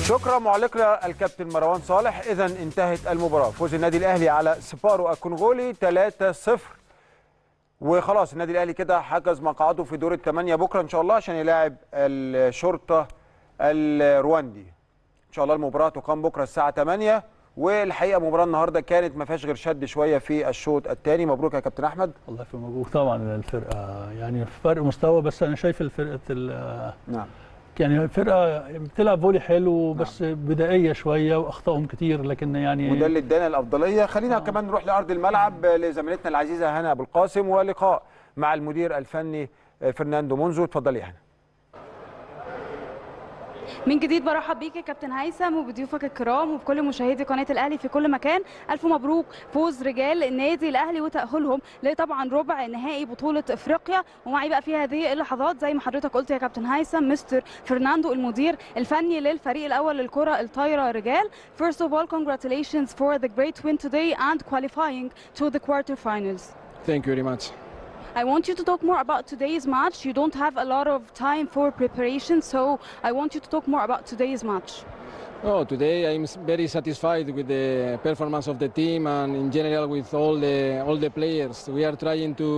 شكرا معلقنا الكابتن مروان صالح اذا انتهت المباراه فوز النادي الاهلي على سبارو الكونغولي 3-0 وخلاص النادي الاهلي كده حجز مقعده في دور الثمانيه بكره ان شاء الله عشان يلاعب الشرطه الرواندي ان شاء الله المباراه تقام بكره الساعه 8 والحقيقه مباراه النهارده كانت ما فيهاش غير شد شويه في الشوط الثاني مبروك يا كابتن احمد الله في مبروك طبعا الفرقه يعني فرق مستوى بس انا شايف الفرقه ال- نعم يعني الفرقه بتلعب فولي حلو بس بدائيه شويه واخطائهم كتير لكن يعني وده اللي ادانا الافضليه خلينا كمان نروح لارض الملعب لزميلتنا العزيزه هنا ابو القاسم ولقاء مع المدير الفني فرناندو مونزو اتفضلي يا هنا من جديد برحب بيك يا كابتن هيثم وبضيوفك الكرام وبكل مشاهدي قناه الاهلي في كل مكان الف مبروك فوز رجال النادي الاهلي وتاهلهم لطبعا ربع نهائي بطوله افريقيا ومعي بقى في هذه اللحظات زي ما حضرتك قلت يا كابتن هيثم مستر فرناندو المدير الفني للفريق الاول للكره الطايره رجال first of all congratulations for the great win today and qualifying to the quarterfinals Thank you very much. I want you to talk more about today's match. You don't have a lot of time for preparation, so I want you to talk more about today's match. Oh, today I'm s- very satisfied with the performance of the team and in general with all the all the players. We are trying to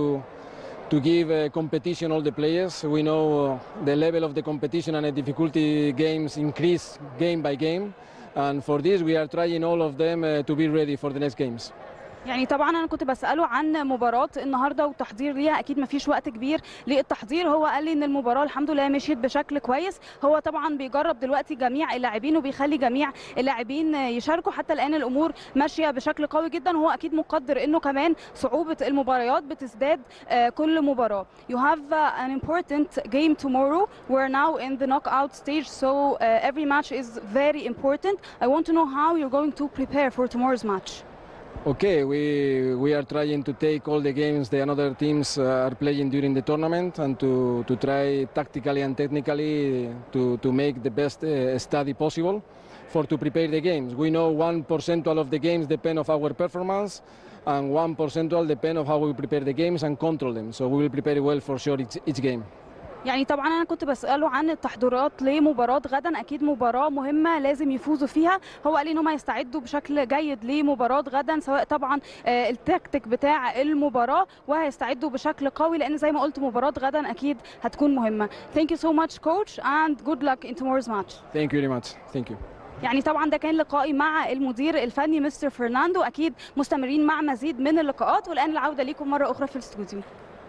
to give uh, competition all the players. We know uh, the level of the competition and the difficulty games increase game by game, and for this we are trying all of them uh, to be ready for the next games. يعني طبعا انا كنت بساله عن مباراه النهارده والتحضير ليها اكيد ما فيش وقت كبير للتحضير هو قال لي ان المباراه الحمد لله مشيت بشكل كويس هو طبعا بيجرب دلوقتي جميع اللاعبين وبيخلي جميع اللاعبين يشاركوا حتى الان الامور ماشيه بشكل قوي جدا وهو اكيد مقدر انه كمان صعوبه المباريات بتزداد آه، كل مباراه you have uh, an important game tomorrow we're now in the knockout stage so uh, every match is very important i want to know how you're going to prepare for tomorrow's match Okay, we we are trying to take all the games the another teams uh, are playing during the tournament and to, to try tactically and technically to, to make the best uh, study possible for to prepare the games. We know one percentile of the games depend of our performance and one percentile depend of how we prepare the games and control them. So we will prepare well for sure each, each game. يعني طبعا انا كنت بساله عن التحضيرات لمباراه غدا اكيد مباراه مهمه لازم يفوزوا فيها هو قال لي ان هم يستعدوا بشكل جيد لمباراه غدا سواء طبعا آه، التكتيك بتاع المباراه وهيستعدوا بشكل قوي لان زي ما قلت مباراه غدا اكيد هتكون مهمه thank you so much coach and good luck in tomorrow's match Thank you very much. Thank you. يعني طبعا ده كان لقائي مع المدير الفني مستر فرناندو اكيد مستمرين مع مزيد من اللقاءات والان العوده ليكم مره اخرى في الاستوديو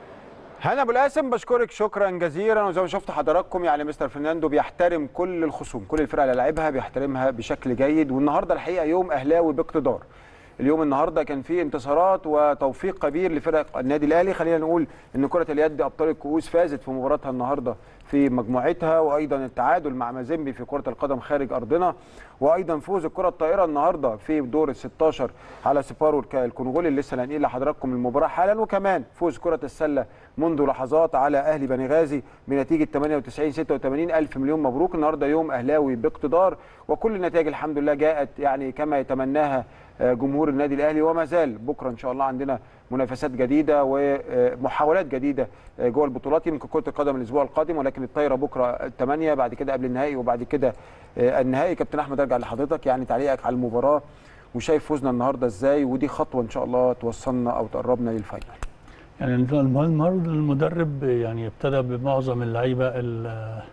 هنا ابو القاسم بشكرك شكرا جزيلا وزي ما شفت حضراتكم يعني مستر فرناندو بيحترم كل الخصوم كل الفرق اللي لعبها بيحترمها بشكل جيد والنهارده الحقيقه يوم اهلاوي باقتدار اليوم النهارده كان فيه انتصارات وتوفيق كبير لفرق النادي الاهلي خلينا نقول ان كره اليد ابطال الكؤوس فازت في مباراتها النهارده في مجموعتها وايضا التعادل مع مازيمبي في كره القدم خارج ارضنا وايضا فوز الكره الطائره النهارده في دور ال 16 على سيبارو الك- الكونغولي اللي لسه هننقل لحضراتكم المباراه حالا وكمان فوز كره السله منذ لحظات على اهلي بني غازي بنتيجه 98 86 الف مليون مبروك النهارده يوم اهلاوي باقتدار وكل النتائج الحمد لله جاءت يعني كما يتمناها آه، جمهور النادي الاهلي وما زال بكره ان شاء الله عندنا منافسات جديده ومحاولات جديده آه، جوه البطولات يمكن كره القدم الاسبوع القادم ولكن الطايره بكره الثمانيه بعد كده قبل النهائي وبعد كده آه، النهائي كابتن احمد ارجع لحضرتك يعني تعليقك على المباراه وشايف فوزنا النهارده ازاي ودي خطوه ان شاء الله توصلنا او تقربنا للفاينل يعني المهم المدرب يعني ابتدى بمعظم اللعيبه ال-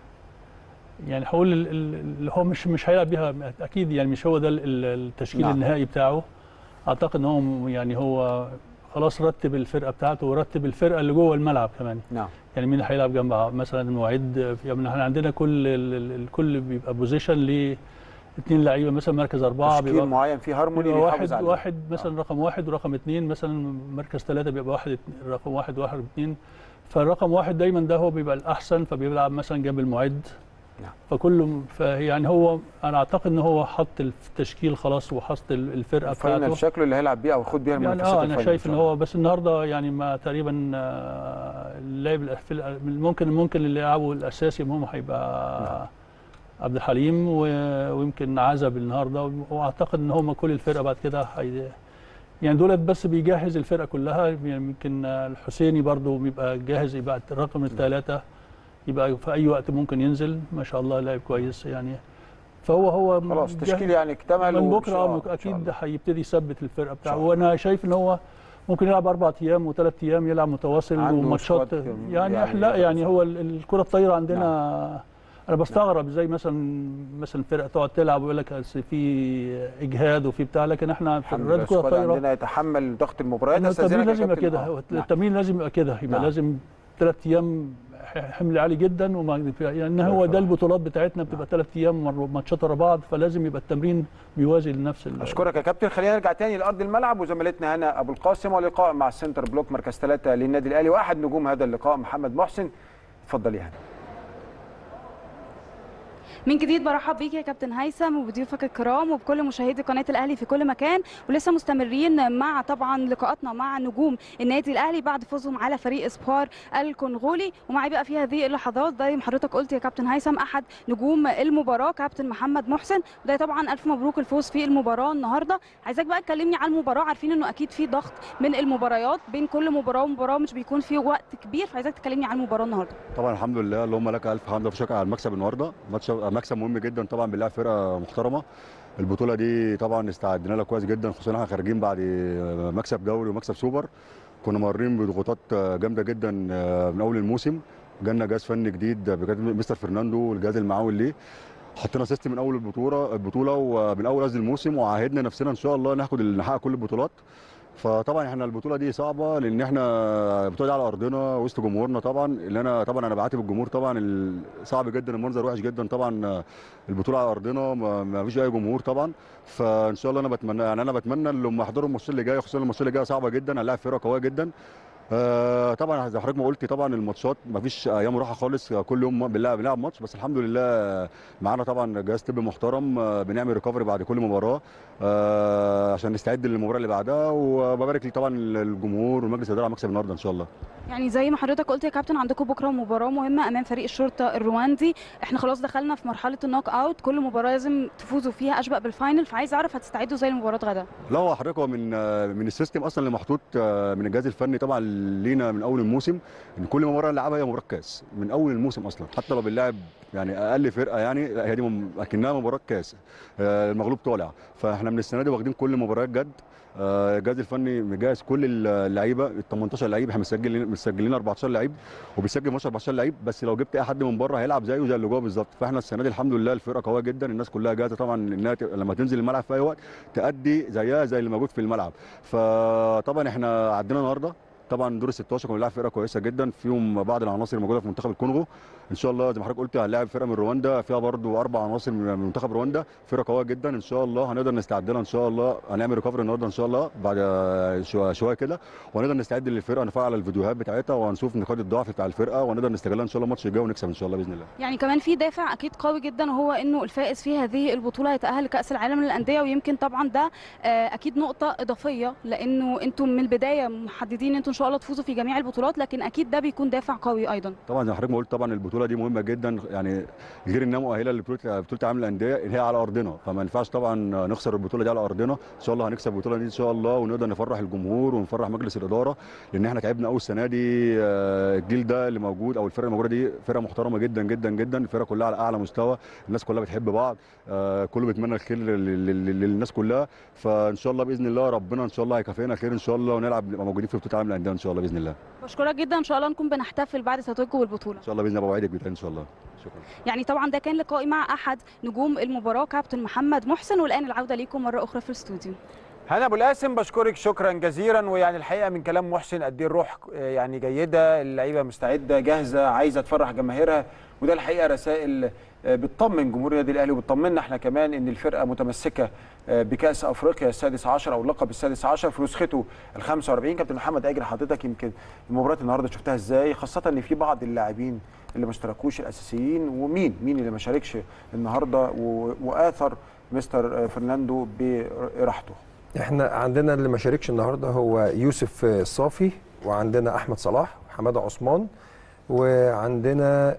يعني هقول ال- ال- اللي هو مش مش هيلعب بيها اكيد يعني مش هو ده ال- ال- التشكيل نعم. النهائي بتاعه اعتقد ان هو يعني هو خلاص رتب الفرقه بتاعته ورتب الفرقه اللي جوه الملعب كمان نعم يعني مين هيلعب جنب مثلا مواعيد يعني احنا عندنا كل ال- ال- الكل بيبقى بوزيشن ل اثنين لعيبه مثلا مركز اربعه تشكيل معين فيه هارموني بيبقى بيحافظ واحد عليه واحد مثلا رقم واحد ورقم اثنين مثلا مركز ثلاثة بيبقى واحد رقم واحد واحد اثنين فالرقم واحد دايما ده هو بيبقى الأحسن فبيلعب مثلا جنب المعد نعم. فكله فيعني هو أنا أعتقد إن هو حط التشكيل خلاص وحط ال- الفرقة الفاينل بتاعته شكله اللي هيلعب بيه او ياخد بيها يعني المنافسات اه انا الفاينل شايف إن ان شاء هو بس النهارده يعني ما تقريبا آه، اللاعب الأ- في الأ- ممكن ممكن اللي يلعبه الاساسي هم هيبقى عبد الحليم و- ويمكن عزب النهارده واعتقد ان هم كل الفرقه بعد كده هي يعني دولت بس بيجهز الفرقه كلها يعني يمكن آه، الحسيني برضو بيبقى جاهز يبقى الرقم الثلاثه يبقى في اي وقت ممكن ينزل ما شاء الله لاعب كويس يعني فهو هو خلاص جاهز. تشكيل يعني اكتمل من وإن بكره شاء آه، الله- إن شاء اكيد الله. هيبتدي يثبت الفرقه بتاعته الله. وانا شايف ان هو ممكن يلعب اربع ايام وثلاث ايام يلعب متواصل عنده وماتشات سكواد يعني, يعني يعني لا يعني هو ال- الكره الطايره عندنا انا بستغرب زي مثلا مثلا فرقه تقعد تلعب ويقول لك أصل في اجهاد وفي بتاع لكن احنا في الحمد لله الرياضه الكره السكواد الطايره عندنا يتحمل ضغط المباريات إنه أستاذنك التمرين يا لازم يبقى كابتن. كده آه، نعم. التمرين لازم يبقى كده يبقى نعم. لازم ثلاث ايام حمل عالي جدا وما يعني هو ده البطولات بتاعتنا بتبقى ثلاث ايام مر- ماتشات ورا بعض فلازم يبقى التمرين بيوازي لنفس ال- اشكرك يا كابتن خلينا نرجع تاني لارض الملعب وزميلتنا هنا ابو القاسم ولقاء مع السنتر بلوك مركز ثلاثة للنادي الاهلي واحد نجوم هذا اللقاء محمد محسن اتفضل يا هنا من جديد برحب بيك يا كابتن هيثم وبضيوفك الكرام وبكل مشاهدي قناه الاهلي في كل مكان ولسه مستمرين مع طبعا لقاءاتنا مع نجوم النادي الاهلي بعد فوزهم على فريق اسبوار الكونغولي ومعي بقى في هذه اللحظات زي ما حضرتك قلت يا كابتن هيثم احد نجوم المباراه كابتن محمد محسن وده طبعا الف مبروك الفوز في المباراه النهارده عايزاك بقى تكلمني عن المباراه عارفين انه اكيد في ضغط من المباريات بين كل مباراه ومباراه مش بيكون في وقت كبير فعايزاك تكلمني عن المباراه النهارده طبعا الحمد لله اللهم لك الف حمد وشكر على المكسب النهارده ماتش مكسب مهم جدا طبعا بنلعب فرقه محترمه البطوله دي طبعا استعدنا لها كويس جدا خصوصا احنا خارجين بعد مكسب دوري ومكسب سوبر كنا مارين بضغوطات جامده جدا من اول الموسم جالنا جهاز فني جديد بجد مستر فرناندو والجهاز المعاون ليه حطينا سيستم من اول البطوله البطوله ومن اول قصدي الموسم وعاهدنا نفسنا ان شاء الله ناخد نحقق كل البطولات فطبعا احنا البطوله دي صعبه لان احنا البطوله دي على ارضنا وسط جمهورنا طبعا اللي انا طبعا انا بعاتب الجمهور طبعا ال- صعب جدا المنظر وحش جدا طبعا البطوله على ارضنا ما ما فيش اي جمهور طبعا فان شاء الله انا بتمنى يعني انا بتمنى اللي هم يحضروا الماتش اللي جاي خصوصا الماتش اللي جاي صعبه جدا هنلاعب فرقه قويه جدا آه طبعا زي حضرتك ما قلت طبعا الماتشات ما فيش ايام راحه خالص كل يوم بنلعب بنلعب ماتش بس الحمد لله معانا طبعا جهاز طبي محترم آه، بنعمل ريكفري بعد كل مباراه آه عشان نستعد للمباراه اللي بعدها وببارك لي طبعا الجمهور ومجلس الاداره على مكسب النهارده ان شاء الله يعني زي ما حضرتك قلت يا كابتن عندكم بكره مباراه مهمه امام فريق الشرطه الرواندي احنا خلاص دخلنا في مرحله النوك اوت كل مباراه لازم تفوزوا فيها اشبه بالفاينل فعايز اعرف هتستعدوا زي لمباراه غدا لا هو حضرتك هو من آه، من السيستم اصلا اللي محطوط آه، من الجهاز الفني طبعا لينا من اول الموسم ان كل مباراه نلعبها هي مباراه كاس من اول الموسم اصلا حتى لو بنلعب يعني اقل فرقه يعني لا هي دي مم- اكنها مباراه كاس آه، المغلوب طالع فاحنا من السنه دي واخدين كل مباريات جد آه، الجهاز الفني مجهز كل اللعيبه ال 18 لعيب احنا مسجلين مسجلين 14 لعيب وبيسجل ماتش 14 لعيب بس لو جبت اي حد من بره هيلعب زيه زي اللي جوه بالظبط فاحنا السنه دي الحمد لله الفرقه قويه جدا الناس كلها جاهزه طبعا انها ت- لما تنزل الملعب في اي وقت تأدي زيها زي اللي موجود في الملعب فطبعا احنا عدينا النهارده طبعا دور ال 16 كنا بنلعب فرقه كويسه جدا فيهم بعض العناصر الموجوده في منتخب الكونغو ان شاء الله زي ما حضرتك قلت هنلاعب فرقه من رواندا فيها برضو اربع عناصر من من منتخب رواندا فرقه قويه جدا ان شاء الله هنقدر نستعد لها ان شاء الله هنعمل ريكفري النهارده ان شاء الله بعد شويه شويه كده وهنقدر نستعد للفرقه نفعل الفيديوهات بتاعتها وهنشوف نقاط الضعف بتاع الفرقه وهنقدر نستغلها ان شاء الله الماتش الجاي ونكسب ان شاء الله باذن الله يعني كمان في دافع اكيد قوي جدا وهو انه الفائز في هذه البطوله يتاهل لكاس العالم للانديه ويمكن طبعا ده آه، اكيد نقطه اضافيه لانه انتم من البدايه محددين انتم ان شاء الله تفوزوا في جميع البطولات لكن اكيد ده بيكون دافع قوي ايضا طبعا زي ما حضرتك ما قلت طبعا البطوله دي مهمه جدا يعني غير انها مؤهله لبطوله بطوله عالم الانديه اللي هي على ارضنا فما ينفعش طبعا نخسر البطوله دي على ارضنا ان شاء الله هنكسب البطوله دي ان شاء الله ونقدر نفرح الجمهور ونفرح مجلس الاداره لان احنا تعبنا قوي السنه دي آه، الجيل ده اللي موجود او الفرقه الموجوده دي فرقه محترمه جدا جدا جدا الفرقه كلها على اعلى مستوى الناس كلها بتحب بعض آه، كله بيتمنى الخير لل- لل- للناس كلها فان شاء الله باذن الله ربنا ان شاء الله هيكافئنا خير ان شاء الله ونلعب نبقى موجودين في بطوله عالم الانديه ان شاء الله باذن الله بشكرك جدا ان شاء الله نكون بنحتفل بعد تتويجكم بالبطوله ان شاء الله باذن الله بوعدك بده ان شاء الله شكرا يعني طبعا ده كان لقائي مع احد نجوم المباراه كابتن محمد محسن والان العوده ليكم مره اخرى في الاستوديو هنا ابو القاسم بشكرك شكرا جزيلا ويعني الحقيقه من كلام محسن قد ايه الروح آه، يعني جيده اللعيبه مستعده جاهزه عايزه تفرح جماهيرها وده الحقيقه رسائل آه، بتطمن جمهور النادي الاهلي وبتطمنا احنا كمان ان الفرقه متمسكه آه، بكاس افريقيا السادس عشر او اللقب السادس عشر في نسخته ال 45 كابتن محمد اجر حضرتك يمكن المباراه النهارده شفتها ازاي خاصه ان في بعض اللاعبين اللي ما اشتركوش الاساسيين ومين مين اللي ما شاركش النهارده و- واثر مستر آه، فرناندو براحته احنا عندنا اللي ما شاركش النهارده هو يوسف الصافي وعندنا احمد صلاح وحماده عثمان وعندنا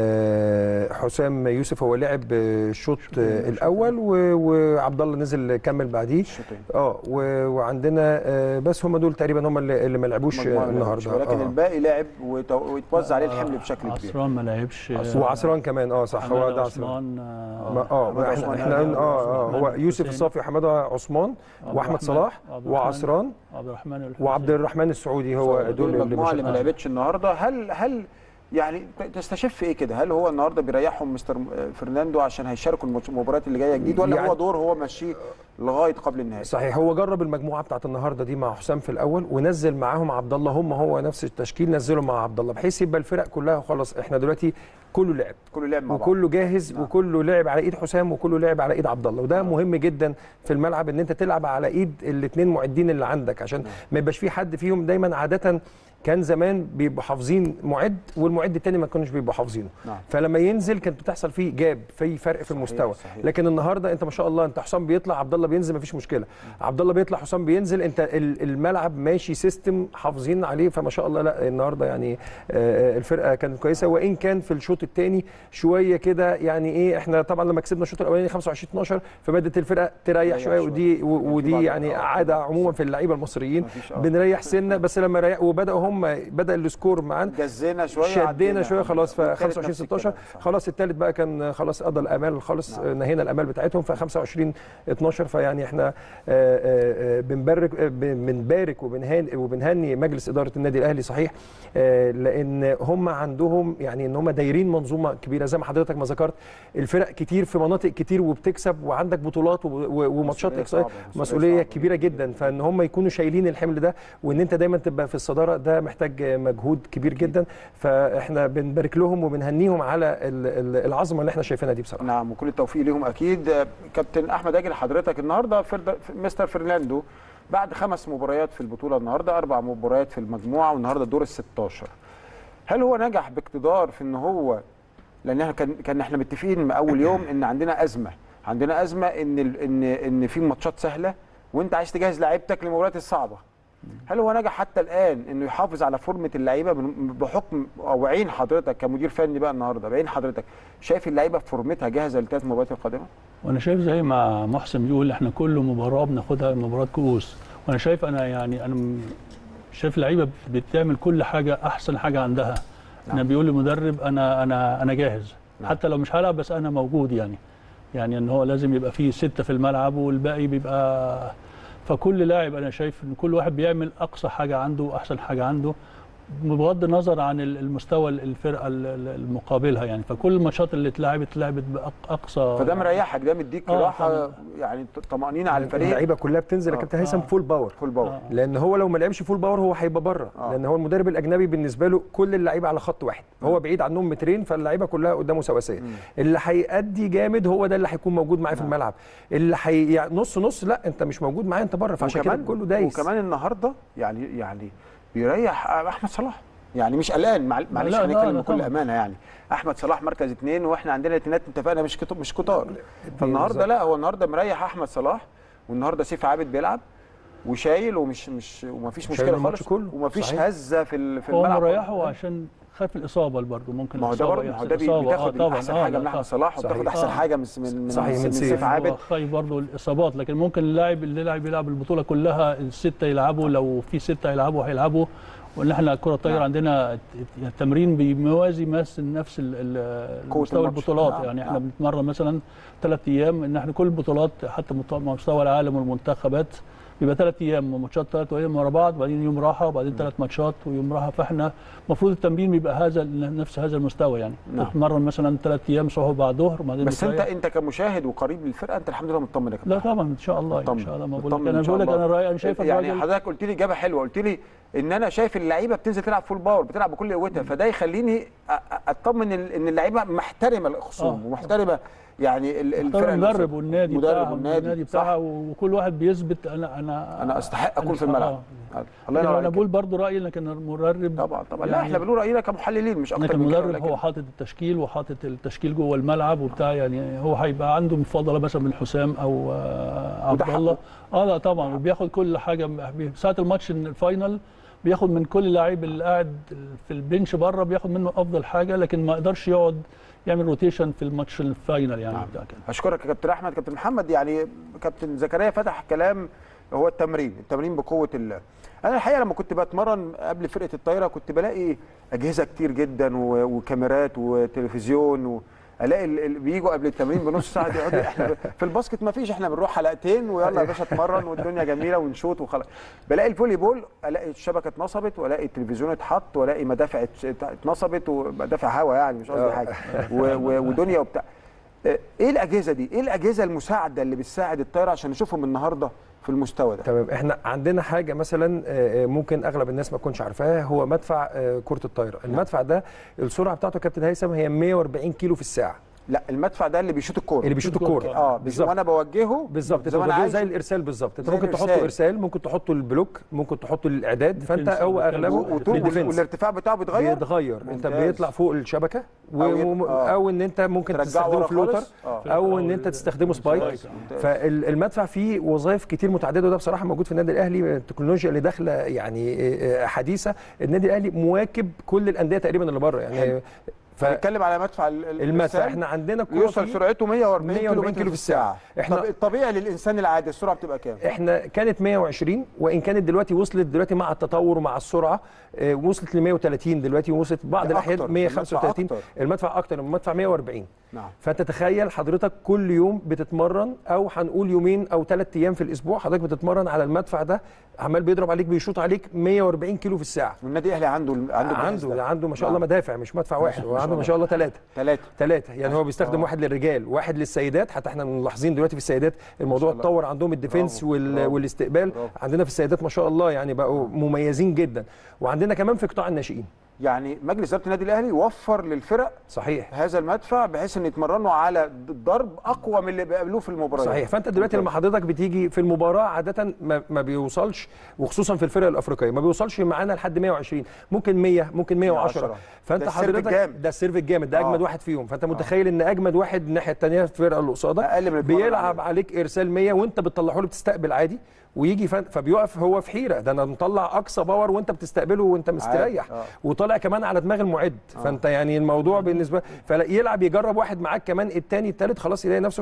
آه، حسام يوسف هو لعب الشوط آه، الاول و- وعبد الله نزل كمل بعديه الشوطين. اه و- وعندنا آه، بس هم دول تقريبا هم اللي اللي ما لعبوش مجموعة آه، ما لعبش، النهارده ولكن آه. الباقي لعب وت- ويتوزع عليه الحمل بشكل كبير عصران ما لعبش وعصران كمان اه صح هو حمادة ده عصران عثمان ما آه، اه حماد ما عثمان احنا احنا قلنا اه اه عثمان هو يوسف حسين. الصافي وحماده عثمان عبد واحمد الرحمن- صلاح عبد الرحمن- وعصران عبد الرحمن الحسين. وعبد الرحمن السعودي هو دول دول اللي المجموعه اللي ما مش لعبتش النهارده هل هل يعني تستشف ايه كده هل هو النهارده بيريحهم مستر فرناندو عشان هيشاركوا الماتش- المباريات اللي جايه جديد ولا يعني- هو دور هو ماشيه لغايه قبل النهائي صحيح هو جرب المجموعه بتاعت النهارده دي مع حسام في الاول ونزل معاهم عبد الله هم هو نفس التشكيل نزله مع عبد الله بحيث يبقى الفرق كلها خلاص احنا دلوقتي كله لعب كله لعب مع بعض وكله جاهز نعم. وكله لعب على ايد حسام وكله لعب على ايد عبد الله وده مهم جدا في الملعب ان انت تلعب على ايد الاثنين معدين اللي عندك عشان ما يبقاش في حد فيهم دايما عاده كان زمان بيبقوا حافظين معد والمعد التاني ما كانوش بيبقوا حافظينه نعم. فلما ينزل كانت بتحصل فيه جاب في فرق في المستوى صحيح. لكن النهارده انت ما شاء الله انت حسام بيطلع عبد الله بينزل مفيش مشكله عبد الله بيطلع حسام بينزل انت ال- الملعب ماشي سيستم حافظين عليه فما شاء الله لا النهارده يعني آه، الفرقه كانت كويسه وان كان في الشوط الثاني شويه كده يعني ايه احنا طبعا لما كسبنا الشوط الاولاني 25 12 فبدات الفرقه تريح تريح شويه شوية. ودي و- في بعض ودي يعني الأوقات. عاده عموما في اللعيبه المصريين مفيش آه. بنريح سنه بس لما ريح وبداوا هم بدا السكور معانا جزينا شويه شدينا عدينا. شويه خلاص ف والتالت 25 نفس 16 الكلام. صح. خلاص الثالث بقى كان خلاص قضى الامال خالص نعم. نهينا الامال بتاعتهم ف 25 12 فيعني احنا آه، آه، آه، بنبارك آه، ب- بنبارك وبنهاني وبنهني مجلس اداره النادي الاهلي صحيح آه، لان هم عندهم يعني ان هم دايرين منظومه كبيره زي ما حضرتك ما ذكرت الفرق كتير في مناطق كتير وبتكسب وعندك بطولات و- و- وماتشات مسؤولية اقصائيه صعبة، مسؤولية مسؤوليه صعبة كبيره جدا فان هم يكونوا شايلين الحمل ده وان انت دايما تبقى في الصداره ده محتاج مجهود كبير جدا فاحنا بنبارك لهم وبنهنيهم على ال- ال- العظمه اللي احنا شايفينها دي بصراحه نعم وكل التوفيق ليهم اكيد آه، كابتن احمد اجل حضرتك النهارده فرد... مستر فرناندو بعد خمس مباريات في البطوله النهارده اربع مباريات في المجموعه والنهارده الدور ال 16 هل هو نجح باقتدار في ان هو لان احنا كان كان احنا متفقين من اول يوم ان عندنا ازمه عندنا ازمه ان ال- ان ان في ماتشات سهله وانت عايز تجهز لعيبتك للمباريات الصعبه هل هو نجح حتى الان انه يحافظ على فورمه اللعيبه من- بحكم او عين حضرتك كمدير فني بقى النهارده بعين حضرتك شايف اللعيبه في فورمتها جاهزه للثلاث مباريات القادمه؟ وانا شايف زي ما محسن بيقول احنا كل مباراه بناخدها مباراه كؤوس وانا شايف انا يعني انا م- شايف لعيبه بتعمل كل حاجه احسن حاجه عندها انا بيقول المدرب انا انا انا جاهز نعم. حتى لو مش هلعب بس انا موجود يعني يعني ان هو لازم يبقى فيه سته في الملعب والباقي بيبقى فكل لاعب انا شايف ان كل واحد بيعمل اقصى حاجه عنده واحسن حاجه عنده بغض النظر عن ال- المستوى الفرقه ال- ال- المقابلها يعني فكل الماتشات اللي اتلعبت اتلعبت باقصى فده مريحك ده مديك آه، راحه طبعاً. يعني طمانينه على الفريق اللعيبه كلها بتنزل يا آه. كابتن هيثم آه. فول باور فول باور آه. لان هو لو ما لعبش فول باور هو هيبقى بره آه. لان هو المدرب الاجنبي بالنسبه له كل اللعيبه على خط واحد هو بعيد عنهم مترين فاللعيبه كلها قدامه سواسيه اللي هيأدي جامد هو ده اللي هيكون موجود معاه في نعم. الملعب اللي حي... يعني نص نص لا انت مش موجود معايا انت بره فعشان كده كله دايس وكمان النهارده يعني يعني بيريح احمد صلاح يعني مش قلقان مع- معلش لا، لا، هنتكلم لا، بكل طبعاً. امانه يعني احمد صلاح مركز اثنين واحنا عندنا اثنينات اتفقنا مش كتو- مش كتار فالنهارده بالظبط. لا هو النهارده مريح احمد صلاح والنهارده سيف عابد بيلعب وشايل ومش مش ومفيش شايل مشكله الماتش خالص كله. ومفيش صحيح. هزه في ال- في هو الملعب مريحه عشان خاف الاصابه برضه ممكن ما هو ده الإصابة برضه ما هو يحصل ده بي- إصابة. بتاخد طبعاً. احسن حاجه لا، من احمد طبعاً. صلاح وبتاخد صحيح. احسن آه. حاجه من من صحيح، من, من من سيف. سيف عابد هو خايف برضه الاصابات لكن ممكن اللاعب اللي يلعب يلعب البطوله كلها السته يلعبوا لو في سته يلعبوا هيلعبوا وان احنا الكره الطايره نعم. عندنا التمرين بيوازي مثل نفس ال- ال- قوة مستوى الماتش. البطولات نعم، يعني احنا نعم. بنتمرن مثلا ثلاث ايام ان احنا كل البطولات حتى مت- مستوى العالم والمنتخبات بيبقى ثلاث ايام ماتشات ثلاث ايام ورا بعض وبعدين يوم راحه وبعدين ثلاث ماتشات ويوم راحه فاحنا المفروض التمرين بيبقى هذا نفس هذا المستوى يعني نعم. تتمرن مثلا ثلاث ايام صبح بعد ظهر وبعدين بس انت بتريح. انت كمشاهد وقريب للفرقه انت الحمد لله مطمن يا كابتن لا طبعا ان شاء الله مطمن. ان شاء الله ما بقول مطمن لك انا إن شاء بقول لك الله. انا رايي انا شايف يعني الراجل حضرتك قلت لي اجابه حلوه قلت لي ان انا شايف اللعيبه بتنزل تلعب فول باور بتلعب بكل قوتها فده يخليني أ- أ- اطمن ان إن اللعيبه محترمه الخصوم آه. ومحترمه يعني ال- اختار الفرقه المدرب نفسها. والنادي المدرب بتاعها والنادي والنادي صح. بتاعها وكل واحد بيثبت انا انا انا استحق اكون أنا في الملعب آه. الله ينور انا عليك بقول برضو رايي لكن المدرب طبعا طبعا لا يعني- احنا بنقول راينا كمحللين مش اكتر لكن من كده المدرب ولكن- هو حاطط التشكيل وحاطط التشكيل جوه الملعب وبتاع يعني هو هيبقى عنده مفضله مثلا من حسام او آه، وده عبد الله حقه. اه لا طبعا وبياخد كل حاجه بي- ساعه الماتش إن الفاينل بياخد من كل لاعب اللي قاعد في البنش بره بياخد منه افضل حاجه لكن ما يقدرش يقعد يعمل روتيشن في الماتش الفاينل يعني نعم. بتاع كده اشكرك يا كابتن احمد كابتن محمد يعني كابتن زكريا فتح كلام هو التمرين التمرين بقوه الله انا الحقيقه لما كنت بتمرن قبل فرقه الطايره كنت بلاقي اجهزه كتير جدا و- وكاميرات وتلفزيون و... الاقي ال- ال- بيجوا قبل التمرين بنص ساعه دي يقعدوا احنا ب- في الباسكت ما فيش احنا بنروح حلقتين ويلا يا باشا اتمرن والدنيا جميله ونشوط وخلاص بلاقي الفولي بول الاقي الشبكه اتنصبت والاقي التلفزيون اتحط والاقي مدافع ات- اتنصبت ومدافع هوا يعني مش قصدي حاجه و- و- ودنيا وبتاع ايه الاجهزه دي؟ ايه الاجهزه المساعده اللي بتساعد الطايره عشان نشوفهم النهارده في المستوى ده؟ تمام احنا عندنا حاجه مثلا آه، آه، ممكن اغلب الناس ما تكونش عارفاها هو مدفع آه، كره الطايره المدفع ده السرعه بتاعته يا كابتن هيثم هي 140 كيلو في الساعه لا المدفع ده اللي بيشوط الكوره اللي بيشوط الكوره اه بالظبط. وانا بوجهه بالظبط زي ما انا زي, عايز زي الارسال بالظبط انت زي ممكن تحطه الإرسال. ارسال ممكن تحطه البلوك ممكن تحطه للاعداد فانت ديفنس. هو و- اغلبه وطول للديفنس. والارتفاع بتاعه بيتغير بيتغير انت ممتاز. بيطلع فوق الشبكه و... أو يت- و... آه. او ان انت ممكن ترجعه تستخدمه ورا فلوتر خالص آه. او ان انت تستخدمه سبايك ممتاز. فالمدفع فيه وظائف كتير متعدده وده بصراحه موجود في النادي الاهلي التكنولوجيا اللي داخله يعني آه، آه، حديثه النادي الاهلي مواكب كل الانديه تقريبا اللي بره يعني فنتكلم على مدفع ال- ال- فالمدفع الإرسال. احنا عندنا كرة يوصل فيه سرعته 140 كيلو 140 متر كيلو في الساعه إحنا- احنا طب الطبيعي للانسان العادي السرعه بتبقى كام؟ احنا كانت 120 وان كانت دلوقتي وصلت دلوقتي مع التطور ومع السرعه آه، وصلت ل 130 دلوقتي وصلت بعض ده الاحيان أكتر، 135 المدفع المدفع اكتر من المدفع 140 نعم فانت تخيل حضرتك كل يوم بتتمرن او هنقول يومين او ثلاث ايام في الاسبوع حضرتك بتتمرن على المدفع ده عمال بيضرب عليك بيشوط عليك 140 كيلو في الساعه والنادي الاهلي عنده عنده الجهاز عنده ده. عنده ما شاء نعم. الله مدافع مش مدفع واحد هو عنده ما شاء الله ثلاثه ثلاثه ثلاثة يعني هو بيستخدم آه. واحد للرجال واحد للسيدات حتى احنا ملاحظين دلوقتي في السيدات الموضوع الله. اتطور عندهم الديفنس برافو، وال... برافو، والاستقبال برافو. عندنا في السيدات ما شاء الله يعني بقوا مميزين جدا وعندنا كمان في قطاع الناشئين يعني مجلس اداره النادي الاهلي وفر للفرق صحيح هذا المدفع بحيث ان يتمرنوا على ضرب اقوى من اللي بيقابلوه في المباريات صحيح فانت دلوقتي لما حضرتك بتيجي في المباراه عاده ما, ما بيوصلش وخصوصا في الفرق الافريقيه ما بيوصلش معانا لحد 120 ممكن 100 ممكن 110 110. فانت ده السيرف حضرتك الجامد. ده السيرف الجامد ده اجمد آه. واحد فيهم فانت متخيل ان اجمد واحد الناحيه الثانيه في الفرقه اللي قصادك أقل من اللي بيلعب عليه. عليك ارسال 100 وانت بتطلعه له بتستقبل عادي ويجي فن- فبيقف هو في حيره ده انا مطلع اقصى باور وانت بتستقبله وانت مستريح آه. وطالع كمان على دماغ المعد فانت يعني الموضوع بالنسبه فيلعب يجرب واحد معاك كمان الثاني الثالث خلاص يلاقي نفسه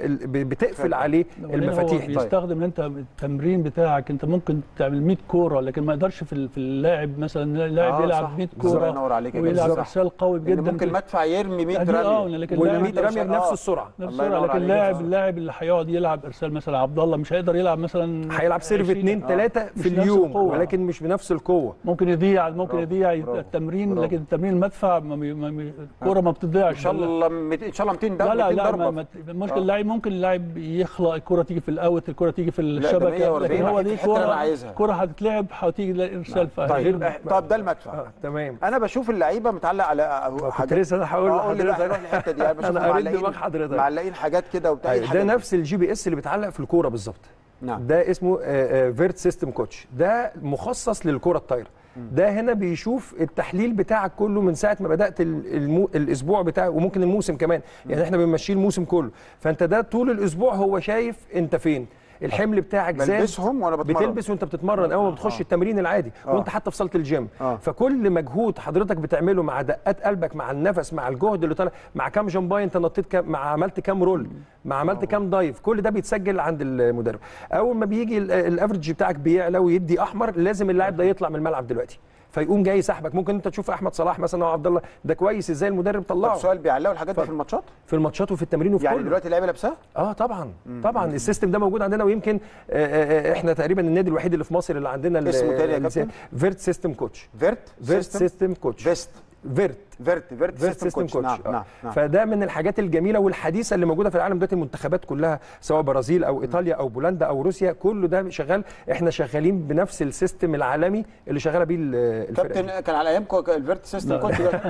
فبتقفل عليه وبعدين هو المفاتيح دي بيستخدم انت التمرين بتاعك انت ممكن تعمل 100 كوره لكن ما يقدرش في ال- في اللاعب مثلا اللاعب آه، صح. يلعب 100 بالظبط. كوره الله ينور عليك يا ويلعب جدع. ارسال قوي لان جدا ممكن مدفع يرمي 100 دي اه رميه لكن وال اللاعب 100 رميه بنفس آه. السرعه نفس الله السرعه ينور لكن عليك. اللاعب آه. اللاعب اللي هيقعد يلعب ارسال مثلا عبد الله مش هيقدر يلعب مثلا هيلعب سيرف 20 اثنين آه. ثلاثه مش في نفس اليوم القوة. ولكن مش بنفس القوه ممكن يضيع ممكن برافو، يضيع برافو، التمرين برافو. لكن التمرين المدفع ما بي- ما بي- الكوره ما ان بتضيعش شاء الله مت- ان شاء الله 200 ضربه لا لا 200 لا ما ضربه ما المشكله آه. اللاعب ممكن اللاعب يخلق الكره تيجي في الاوت الكره تيجي في ده الشبكه 140 لكن هو في دي الحتة اللي أنا كوره عايزها. كوره هتتلعب هتيجي الارسال طيب إح- طب ده المدفع آه تمام انا بشوف اللعيبه متعلق على كنت لسه هقول آه، قول لي بقى لحضرتك هنروح الحته دي انا بشوف انا قريت معلقين- دماغ حضرتك معلقين حاجات كده وبتاع إيه أيوة، الحاجات ده دي؟ نفس الجي بي اس اللي بيتعلق في الكوره بالظبط نعم ده اسمه فيرت سيستم كوتش ده مخصص للكره الطايره ده هنا بيشوف التحليل بتاعك كله من ساعه ما بدات ال- المو... الاسبوع بتاعك وممكن الموسم كمان يعني احنا بنمشيه الموسم كله فانت ده طول الاسبوع هو شايف انت فين الحمل بتاعك زاد بلبسهم وانا بتمرن بتلبس وانت بتتمرن اول ما بتخش آه. التمرين العادي آه. وانت حتى في صاله الجيم آه. فكل مجهود حضرتك بتعمله مع دقات قلبك مع النفس مع الجهد اللي طالع مع كام جمباي انت نطيت كام مع عملت كام رول مع عملت كام دايف كل ده بيتسجل عند المدرب اول ما بيجي ال- الافرج بتاعك بيعلى ويدي احمر لازم اللاعب ده يطلع من الملعب دلوقتي فيقوم جاي سحبك ممكن انت تشوف احمد صلاح مثلا او عبد الله ده كويس ازاي المدرب طب طلعه سؤال بيعلقوا الحاجات دي ف- في الماتشات في الماتشات وفي التمرين وفي يعني كله. دلوقتي اللعيبه لابساها اه طبعا طبعا السيستم ده موجود عندنا ويمكن آه، آه، آه، احنا تقريبا النادي الوحيد اللي في مصر اللي عندنا ال- اسمه تاني يا ال- كابتن؟ فيرت سيستم كوتش فيرت فيرت سيستم سيستم كوتش فيست فيرت فيرت فيرت فيرت سيستم كوتش نعم آه. نعم نعم فده من الحاجات الجميله والحديثه اللي موجوده في العالم دلوقتي المنتخبات كلها سواء برازيل او ايطاليا او بولندا او روسيا كله ده شغال احنا شغالين بنفس السيستم العالمي اللي شغاله بيه ال- الفرق دي. كابتن كان على ايامكم الفيرت سيستم لا. كوتش ده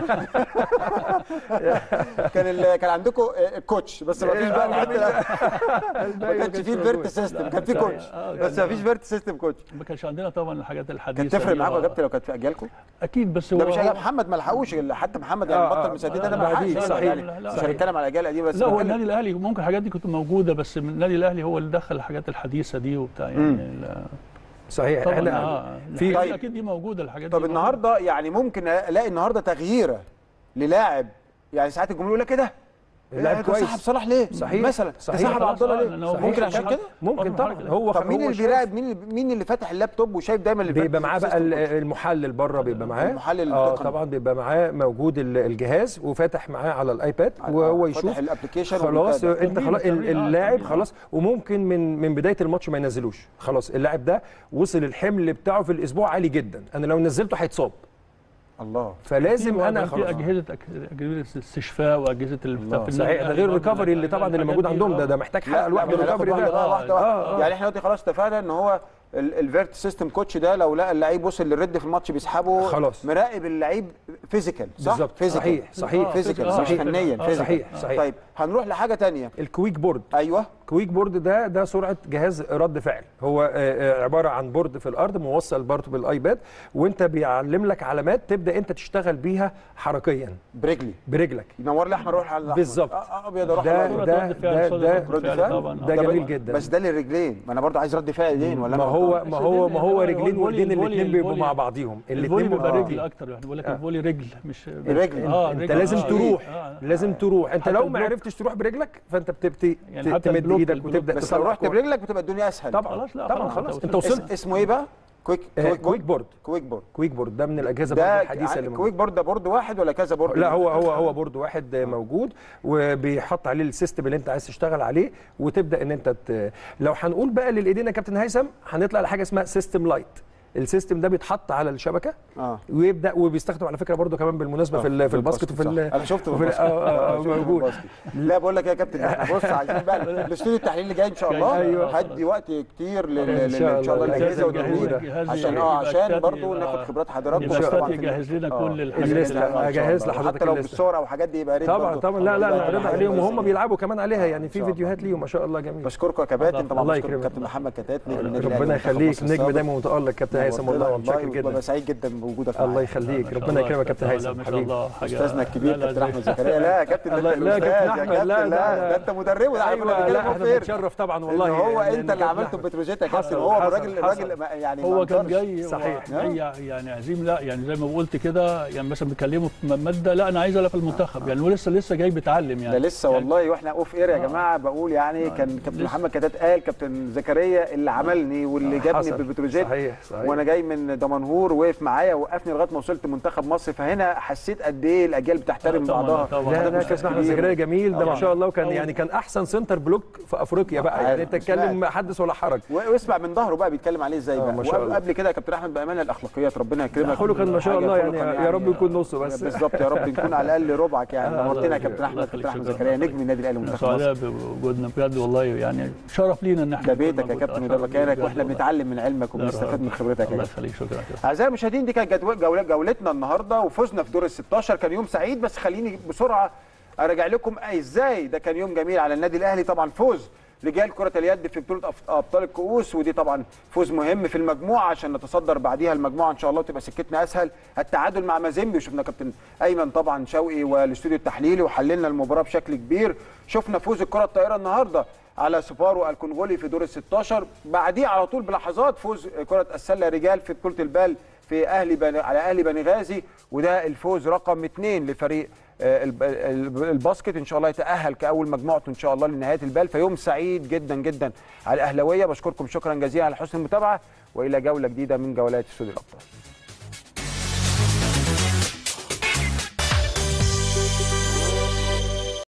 كان ال- كان عندكم الكوتش بس ما فيش بقى الحته ما كانش فيه الفيرت سيستم كان فيه كوتش آه، بس ما فيش فيرت سيستم كوتش ما كانش عندنا طبعا الحاجات الحديثه كانت تفرق دي. معاكم يا آه. كابتن لو كانت في اجيالكم اكيد بس هو ده مش هو- أجيال محمد ما لحقوش حتى محمد يعني آه، بطل آه، مسدد آه، ده ما بعديه، لحقش صحيح. يعني لا، لا، مش هنتكلم على الاجيال القديمه بس لا هو بنتكلم- النادي الاهلي ممكن الحاجات دي كنت موجوده بس من النادي الاهلي هو اللي دخل الحاجات الحديثه دي وبتاع يعني ال- صحيح طبعا احنا اه في- في طيب. اكيد دي موجوده الحاجات طب دي موجودة. النهارده يعني ممكن الاقي النهارده تغييره للاعب يعني ساعات الجمهور يقول لك ايه ده؟ اللاعب إيه كويس. تسحب صلاح ليه؟ صحيح. مثلا صحيح. تسحب خلاص، عبد الله آه، ليه؟ لأن هو ممكن ممكن عشان حاجة- كده؟ ممكن برضه طبعا حاجة. هو طب مين هو اللي شايف- بيراقب مين اللي مين اللي فاتح اللابتوب وشايف دايما اللي بيبقى فاتح معاه بقى السيستم ال- كله؟ المحلل بره بيبقى معاه المحلل اه التقني. طبعا بيبقى معاه موجود ال- الجهاز وفاتح معاه على الايباد وهو فاتح يشوف الابلكيشن خلاص ومتابع. انت تمرين- خلاص ال- تمرين، آه، اللاعب تمرين. خلاص وممكن من من بدايه الماتش ما ينزلوش خلاص اللاعب ده وصل الحمل بتاعه في الاسبوع عالي جدا انا لو نزلته هيتصاب الله فلازم في انا في خلاص اجهزه اجهزه استشفاء واجهزه البتاع في صحيح ده غير الريكفري اللي طبعا اللي موجود عندهم ده ده محتاج حلقه لوحده لا، الريكفري هناخد ده واحدة واحدة. آه، آه. يعني احنا دلوقتي خلاص اتفقنا ان هو الفيرت سيستم كوتش ده لو لقى اللعيب وصل للرد في الماتش بيسحبه خلاص. مراقب اللعيب فيزيكال صح؟ بالظبط. فيزيكال صحيح، صحيح. فيزيكال آه، مش صحيح. فنيا آه، فيزيكال صحيح، صحيح. طيب هنروح لحاجه تانية الكويك بورد ايوه كويك بورد ده ده سرعه جهاز رد فعل هو آه، آه، عباره عن بورد في الارض موصل برضه بالايباد وانت بيعلم لك علامات تبدا انت تشتغل بيها حركيا برجلي برجلك ينور لي احمر اروح على الأحمر. بالظبط. آه، آه، ابيض اروح ده- على الأبيض. ده- رد فعل، صوت ده- رد فعل فعل؟ طبعا ده آه. جميل بس- جدا. بس ده للرجلين ما انا برضو عايز رد فعل ايدين ولا ما أنا هو غلطان؟ ما هو ما هو الفولي- رجلين وايدين الفولي- الاثنين بيبقوا الفولي- مع بعضيهم الفولي الاثنين بيبقى بيبقوا رجل اكتر يعني بقول لك آه. الفولي رجل مش رجل. اه انت رجل. لازم آه. تروح آه. لازم تروح انت حتى لو ما البلوك. عرفتش تروح برجلك فانت بتبتدي يعني حتى تمد البلوك- ايدك البلوك. وتبدا بس لو تطلع رحت كورة. برجلك بتبقى الدنيا اسهل طبعا خلاص، لا، طبعا خلاص، خلاص انت انت وصلت. اسم وصلت اسمه ايه بقى؟ كويك آه، كويك كويك بورد كويك بورد كويك بورد ده من الاجهزه برضه ده الحديثه اللي كويك موجوده بورد ده بورد واحد ولا كذا بورد؟ لا هو هو هو بورد واحد موجود وبيحط عليه السيستم اللي انت عايز تشتغل عليه وتبدا ان انت ت... لو هنقول بقى للايدين يا كابتن هيثم هنطلع لحاجه اسمها سيستم لايت السيستم ده بيتحط على الشبكه اه ويبدا وبيستخدم على فكره برضو كمان بالمناسبه في ال- في الباسكت وفي ال- انا شفته وفي ال- في آه، آه، آه، شفته في موجود الباسكت. لا بقول لك إيه يا كابتن احنا بص عايزين بقى الاستوديو التحليلي اللي جاي ان شاء الله أيوة. هدي وقت كتير لل- إن لل- شاء ان شاء الله الله. الاجهزه الجهاز والتمرين الجهاز عشان اه يبقى عشان اكتاد برضو يبقى- ناخد خبرات حضراتكم يبقى إن شاء استاذ الله. يجهز لنا آه. كل الحاجات الليستة. اللي- إن شاء أجهز الله. لحضرتك حتى لو الليستة. بالصور او حاجات دي يبقى يا ريت طبعا برضو. طبعا لا لا الله نعرضها يبارك عليهم فيك. وهم بيلعبوا كمان عليها يعني في شاء الله. فيديوهات ليهم ما شاء الله جميل بشكركم يا كباتن طبعا الله بشكر يكرمك. كابتن محمد كتات نجم النادي الأهلي ربنا ومنتخب يخليك مصر نجم السابق. دايما متالق كابتن هيثم والله والله متشكر ببقى جدا سعيد جدا بوجودك الله معايا. يخليك ما شاء ربنا الله، يكرمك يا كابتن لا، هيثم ما شاء حبيبي الله حاجة- استاذنا الكبير لا، لا، كابتن زي- احمد زكريا لا يا كابتن ده الله- انت لا يا كابتن الأستاذ، يا أحمد، لا، كابتن، لا، لا. ده انت مدربه ده عارف انا ايوه بتكلم لا احنا فين بنتشرف طبعا والله والله هو إن- انت إن اللي كابتن عملته أحمد. بتروجيت يا كابتن حصل، هو حصل، راجل حصل. راجل ما- يعني ما هو كان انكرش. جاي صحيح. هو جاي يعني عزيم لا يعني زي ما قلت كده يعني مثلا بيكلمه في ماده لا انا عايز العب في المنتخب يعني هو لسه لسه جاي بيتعلم ده يعني لسه يعني والله واحنا اوف اير يا آه. جماعه بقول يعني كان كابتن لسه. محمد كتات قال كابتن زكريا اللي عملني واللي جابني حصل. ببتروجيت صحيح صحيح وانا جاي من دمنهور وقف معايا وقفني لغايه ما وصلت منتخب مصر فهنا حسيت قد ايه الاجيال بتحترم آه، طبعاً، بعضها طبعاً. لا ده لا مستوى كابتن احمد كبير. زكريا جميل ده ما طبعاً. شاء الله وكان أول- يعني كان احسن سنتر بلوك في افريقيا بقى عارف، يعني انت مش تتكلم حدث ولا حرج و- واسمع من ظهره بقى بيتكلم عليه ازاي آه، بقى ما شاء الله. وقبل كده يا كابتن احمد بامانه الاخلاقيات ربنا يكرمك خلقا ما شاء حاجة الله يعني خلقاً يا رب يكون نصه بس بالظبط يا رب نكون على الاقل ربعك يعني آه، نورتنا يا الله كابتن احمد يخليك، كابتن احمد شكراً. زكريا نجم النادي الاهلي احنا ومنتخب مصر سعداء بوجودنا بجد والله يعني شرف لينا ان احنا ده نكون بيتك يا موجود. كابتن آه، وده شرف مكانك بجد واحنا والله. بنتعلم من علمك لا، وبنستفاد من خبرتك يا الله كابتن يخليك شكرا شكراً. اعزائي المشاهدين دي كانت جدول- جولة جولتنا النهارده وفزنا في دور ال 16 كان يوم سعيد بس خليني بسرعه ارجع لكم ازاي ده كان يوم جميل على النادي الاهلي طبعا فوز رجال كرة اليد في بطولة أف- أبطال الكؤوس ودي طبعا فوز مهم في المجموعة عشان نتصدر بعديها المجموعة إن شاء الله وتبقى سكتنا أسهل التعادل مع مازيمبي وشفنا كابتن أيمن طبعا شوقي والاستوديو التحليلي وحللنا المباراة بشكل كبير شفنا فوز الكرة الطائرة النهاردة على سفارو الكونغولي في دور ال 16 بعديه على طول بلحظات فوز كرة السلة رجال في بطولة البال في أهلي بني على أهلي بني غازي وده الفوز رقم اثنين لفريق آه، الب- الب- الباسكت ان شاء الله يتاهل كاول مجموعته ان شاء الله لنهايه البال فيوم سعيد جدا جدا على الاهلاويه بشكركم شكرا جزيلا على حسن المتابعه والى جوله جديده من جولات استوديو الابطال